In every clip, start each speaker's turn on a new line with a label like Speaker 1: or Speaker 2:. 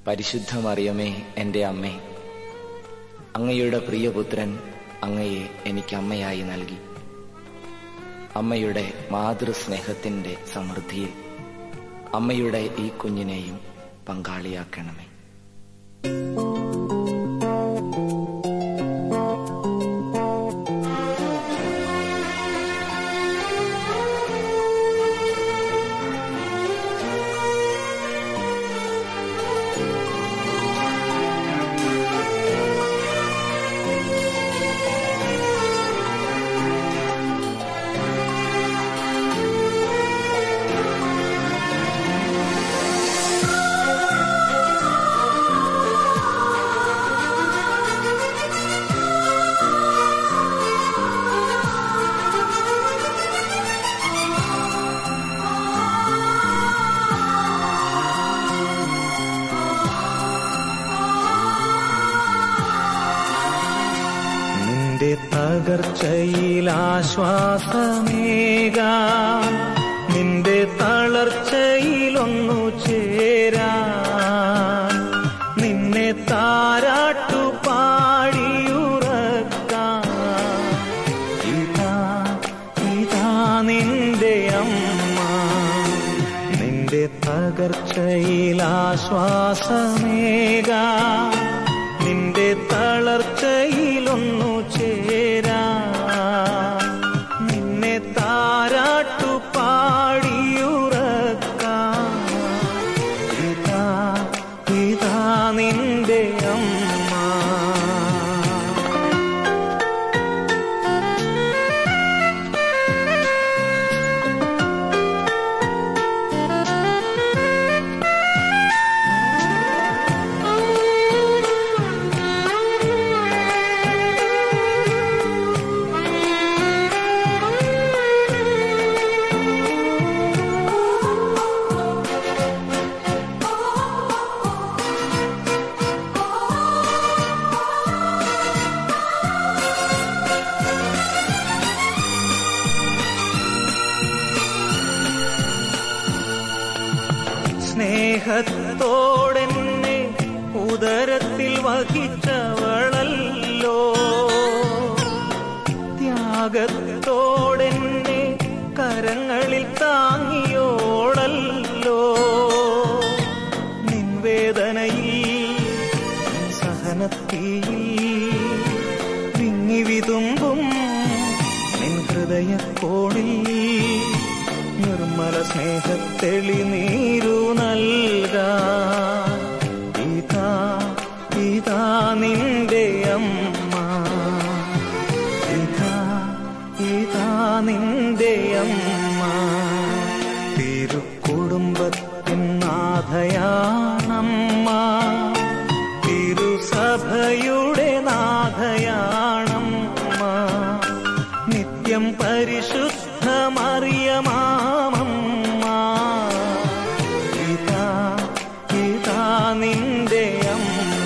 Speaker 1: പരിശുദ്ധ മറിയമേ എൻ്റെ അമ്മേ അങ്ങയുടെ പ്രിയപുത്രൻ അങ്ങയെ എനിക്ക് അമ്മയായി നൽകി അമ്മയുടെ മാതൃസ്നേഹത്തിന്റെ സമൃദ്ധിയിൽ അമ്മയുടെ ഈ കുഞ്ഞിനെയും പങ്കാളിയാക്കണമേ
Speaker 2: നിന്റെ തകർച്ചയിൽ ആശ്വാസമേകാ നിന്റെ തളർച്ചയിലൊന്നു ചേരാ നിന്നെ താരാട്ടു പാടിയുറക്കാം ഇതാ ഇതാ നിന്റെ അമ്മ നിന്റെ തകർച്ചയിൽ ആശ്വാസമേകാ നിന്റെ തളർച്ചയിലൊന്നു ചേരാ നിന്നെ താരാട്ടു പാടിയുറക്കാം ഇതാ ഇതാ നിന്റെ അമ്മ സ്നേഹത്തോടെന്നെ ഉദരത്തിൽ വഹിച്ചവളല്ലോ ത്യാഗത്തോടെന്നെ കരങ്ങളിൽ താങ്ങിയോളല്ലോ നിൻവേദനയിൽ സഹനത്തിൽ വിങ്ങി വിതുമ്പും നിൻ ഹൃദയക്കോണിൽ നിർമ്മല സ്നേഹത്തെളി നീരു നൽക ഇതാ ഇതാ നിന്റെ അമ്മ ഇതാ ഇതാ നിന്റെ അമ്മ തിരുക്കുടുംബത്തിൻ നാഥയാണമ്മ തിരുസഭയുടെ നാഥയാണമ്മ നിത്യം പരിശുദ്ധമറിയമാമമ്മ ഇതാ ഇതാ നിന്റെ അമ്മ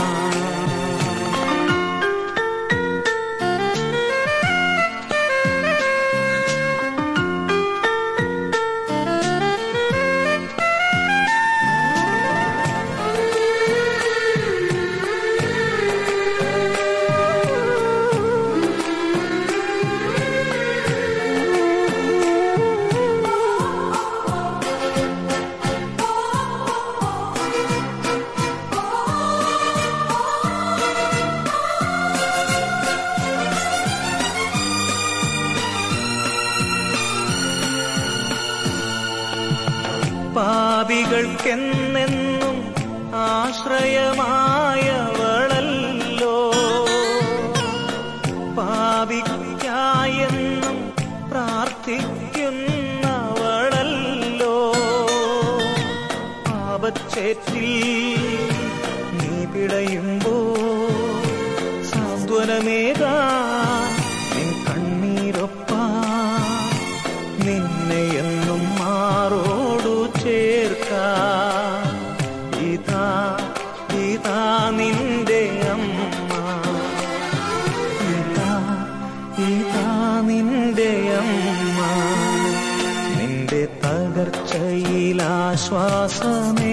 Speaker 2: പാപികൾക്കെന്നെന്നും ആശ്രയമായവളല്ലോ പാപിക്കായെന്നും പ്രാർത്ഥിക്കുന്നവളല്ലോ പാപച്ചേറ്റിൽ നീ പിടയുമ്പോ സാന്ത്വനമേകാ നിൻ കണ്ണീരൊപ്പാ നിന്നെ എന്നും മാറോടു ചേർക്ക ഇതാ ഇതാ നിന്റെ അമ്മ ഇതാ ഇതാ നിന്റെ അമ്മ നിന്റെ തകർച്ചയിൽ ആശ്വാസമേ